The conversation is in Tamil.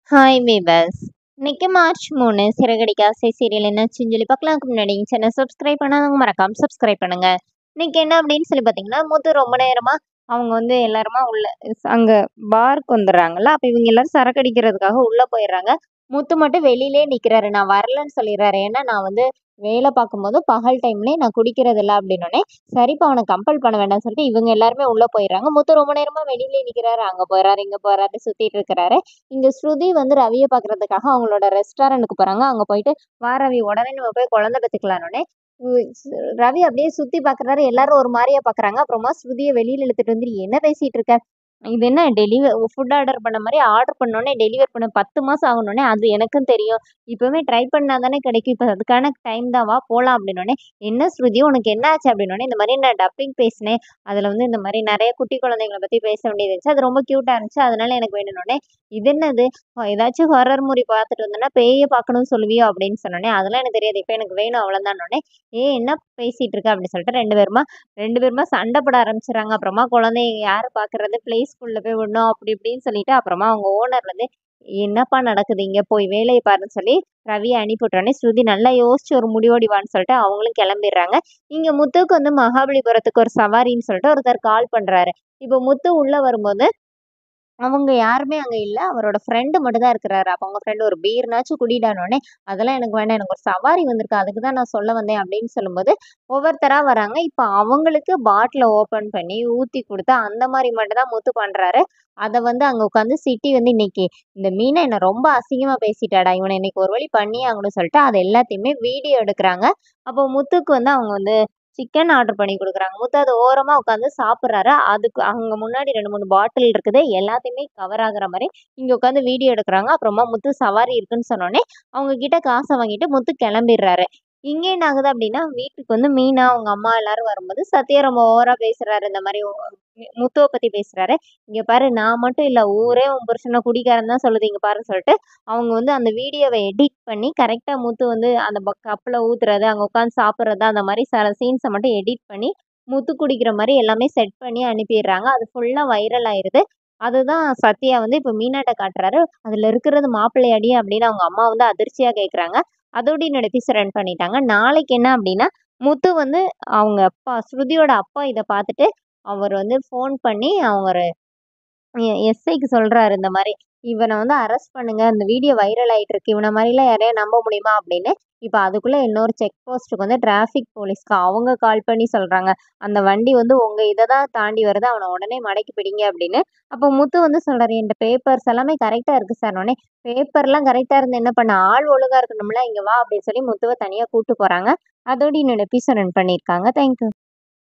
ஹாய் வீவர்ஸ் இன்னைக்கு மார்ச் மூணு சிறகடிக்க ஆசை சீரியல் என்னாச்சுன்னு சொல்லி பார்க்கலாம்க்கு முன்னாடி சேனல் சப்ஸ்கிரைப் பண்ணாதவங்க மறக்காம சப்ஸ்கிரைப் பண்ணுங்க இன்னைக்கு என்ன அப்படின்னு சொல்லி பார்த்தீங்கன்னா முத்து ரொம்ப நேரமா அவங்க வந்து எல்லாருமா உள்ள அங்க பார்க்கு வந்துடுறாங்கல்ல அப்போ இவங்க எல்லாரும் சரக்கு அடிக்கிறதுக்காக உள்ள போயிடுறாங்க முத்து மட்டும் வெளியிலே நிக்கிறாரு நான் வரலன்னு சொல்லிடுறாரு ஏன்னா நான் வந்து வேலை பார்க்கும்போது பகல் டைம்லேயே நான் குடிக்கிறது இல்லை அப்படின்னோடனே சரிப்பா அவனை கம்பல் பண்ண வேண்டாம்னு சொல்லிட்டு இவங்க எல்லாருமே உள்ள போயிடுறாங்க முத்து ரொம்ப நேரமா வெளியிலே நிக்கிறாரு அங்க போறாரு இங்க போறாரு சுத்திட்டு இருக்கிறாரு இங்க ஸ்ருதி வந்து ரவியை பார்க்கறதுக்காக அவங்களோட ரெஸ்டாரண்ட்டுக்கு போறாங்க அங்க போயிட்டு வா ரவி உடனே நம்ம போய் குழந்தை பெற்றுக்கலான்னொடனே ரவி அப்படியே சுத்தி பாக்குறாரு எல்லாரும் ஒரு மாதிரியா பாக்குறாங்க அப்புறமா ஸ்ருதியை வெளியில இழுத்துட்டு வந்து "நீ என்ன பேசிட்டு இருக்க இது என்ன டெலிவர் ஃபுட் ஆர்டர் பண்ண மாதிரி ஆர்டர் பண்ணோடனே டெலிவர் பண்ண பத்து மாசம் ஆகணுன்னே அது எனக்கும் தெரியும் இப்பவுமே ட்ரை பண்ணா தானே கிடைக்கும் இப்போ அதுக்கான டைம் தான் வா போகலாம் அப்படின்னோடனே என்ன ஸ்ருதி உனக்கு என்ன ஆச்சு அப்படின்னோடனே இந்த மாதிரி நான் டப்பிங் பேசினேன் அதில் வந்து இந்த மாதிரி நிறைய குட்டி குழந்தைங்களை பற்றி பேச வேண்டியது இருந்துச்சு அது ரொம்ப க்யூட்டாக இருந்துச்சு அதனால எனக்கு வேணும்னோடனே இது என்னது அஹ் ஏதாச்சும் ஹொரர் மூவி பார்த்துட்டு வந்தேன்னா பேயை பார்க்கணும்னு சொல்லுவியோ அப்படின்னு சொன்னோடனே அதெல்லாம் எனக்கு தெரியாது இப்போ எனக்கு வேணும் அவ்வளோதான்னொடனே ஏ என்ன பேசிட்டு இருக்க அப்படின்னு சொல்லிட்டு ரெண்டு பேருமா ரெண்டு பேருமா சண்டை போட ஆரம்பிச்சிடறாங்க அப்புறமா குழந்தைய யார் பார்க்கறது ப்ளே ஸ்கூலில் போய் விடணும் அப்படி இப்படின்னு சொல்லிட்டு அப்புறமா அவங்க ஓனர் வந்து என்னப்பா நடக்குது இங்கே போய் வேலையை பாருன்னு சொல்லி ரவியை அனுப்பிவிட்டோடனே ஸ்ருதி நல்லா யோசிச்சு ஒரு முடிவோடி வான்னு சொல்லிட்டு அவங்களும் கிளம்பிடுறாங்க இங்கே முத்துக்கு வந்து மகாபலிபுரத்துக்கு ஒரு சவாரின்னு சொல்லிட்டு ஒருத்தர் கால் பண்ணுறாரு இப்போ முத்து உள்ளே வரும்போது அவங்க யாருமே அங்கே இல்லை அவரோட ஃப்ரெண்டு மட்டும் தான் இருக்கிறாரு அப்போ அவங்க ஃப்ரெண்டு ஒரு பீர்னாச்சும் குடிடானோடனே அதெல்லாம் எனக்கு வேண்டாம் எனக்கு ஒரு சவாரி வந்திருக்கு அதுக்கு தான் நான் சொல்ல வந்தேன் அப்படின்னு சொல்லும்போது ஒவ்வொருத்தராக வராங்க இப்போ அவங்களுக்கு பாட்டிலை ஓப்பன் பண்ணி ஊற்றி கொடுத்து அந்த மாதிரி மட்டும் தான் முத்து பண்ணுறாரு அதை வந்து அங்கே உட்காந்து சிட்டி வந்து இன்னைக்கு இந்த மீனை என்னை ரொம்ப அசிங்கமாக பேசிட்டாடா இவனை இன்னைக்கு ஒரு வழி பண்ணியே ஆகணும்னு சொல்லிட்டு அது எல்லாத்தையுமே வீடியோ எடுக்கிறாங்க அப்போ முத்துக்கு வந்து அவங்க வந்து சிக்கன் ஆர்டர் பண்ணி கொடுக்குறாங்க முத்து அது ஓரமாக உட்காந்து சாப்பிட்றாரு அதுக்கு அங்கே முன்னாடி ரெண்டு மூணு பாட்டில் இருக்குது எல்லாத்தையுமே கவர் ஆகுற மாதிரி இங்கே உட்காந்து வீடியோ எடுக்கிறாங்க அப்புறமா முத்து சவாரி இருக்குன்னு சொன்னோடனே அவங்க கிட்ட காசை வாங்கிட்டு முத்து கிளம்பிடுறாரு இங்கே என்ன ஆகுது அப்படின்னா வீட்டுக்கு வந்து மீனா அவங்க அம்மா எல்லாரும் வரும்போது சத்யா ரொம்ப ஓவரா பேசுறாரு இந்த மாதிரி ஓ- முத்துவை பத்தி பேசுறாரு இங்க பாரு நான் மட்டும் இல்ல ஊரே உன் புருஷனை குடிக்காரன் தான் சொல்லுது இங்க பாருன்னு சொல்லிட்டு அவங்க வந்து அந்த வீடியோவை எடிட் பண்ணி கரெக்டா முத்து வந்து அந்த கப்பில் ஊத்துறது அங்க உட்காந்து சாப்பிட்றது அந்த மாதிரி சில சீன்ஸை மட்டும் எடிட் பண்ணி முத்து குடிக்கிற மாதிரி எல்லாமே செட் பண்ணி அனுப்பிடுறாங்க அது ஃபுல்லா வைரல் ஆயிருது அதுதான் சத்யா வந்து இப்போ மீனாட்ட காட்டுறாரு அதுல இருக்கிறது மாப்பிள்ளையாடி அப்படின்னு அவங்க அம்மா வந்து அதிர்ச்சியா கேக்குறாங்க அதோட என்னோட எபிசோட் ரன் பண்ணிட்டாங்க நாளைக்கு என்ன அப்படின்னா முத்து வந்து அவங்க அப்பா ஸ்ருதியோட அப்பா இதை பார்த்துட்டு அவர் வந்து ஃபோன் பண்ணி அவர் எஸ்ஐக்கு சொல்றாரு இந்த மாதிரி இவனை வந்து அரெஸ்ட் பண்ணுங்க இந்த வீடியோ வைரல் ஆயிட்டு இருக்கு இவனை மாதிரிலாம் யாரையா நம்ப முடியுமா அப்படின்னு இப்போ அதுக்குள்ள இன்னொரு செக் போஸ்ட்டுக்கு வந்து டிராஃபிக் போலீஸ்க்கு அவங்க கால் பண்ணி சொல்றாங்க அந்த வண்டி வந்து உங்க இதை தான் தாண்டி வருது அவனை உடனே மடக்கி பிடிங்க அப்படின்னு அப்போ முத்து வந்து சொல்றாரு என் பேப்பர்ஸ் எல்லாமே கரெக்டா இருக்கு சார் உடனே பேப்பர்லாம் கரெக்டா இருந்து என்ன பண்ண ஆள் ஒழுங்கா இருக்கணும்ல இங்க வா அப்படின்னு சொல்லி முத்துவை தனியா கூட்டு போறாங்க அதோட என்னோட எபிசோட் ரன் பண்ணியிருக்காங்க தேங்க்யூ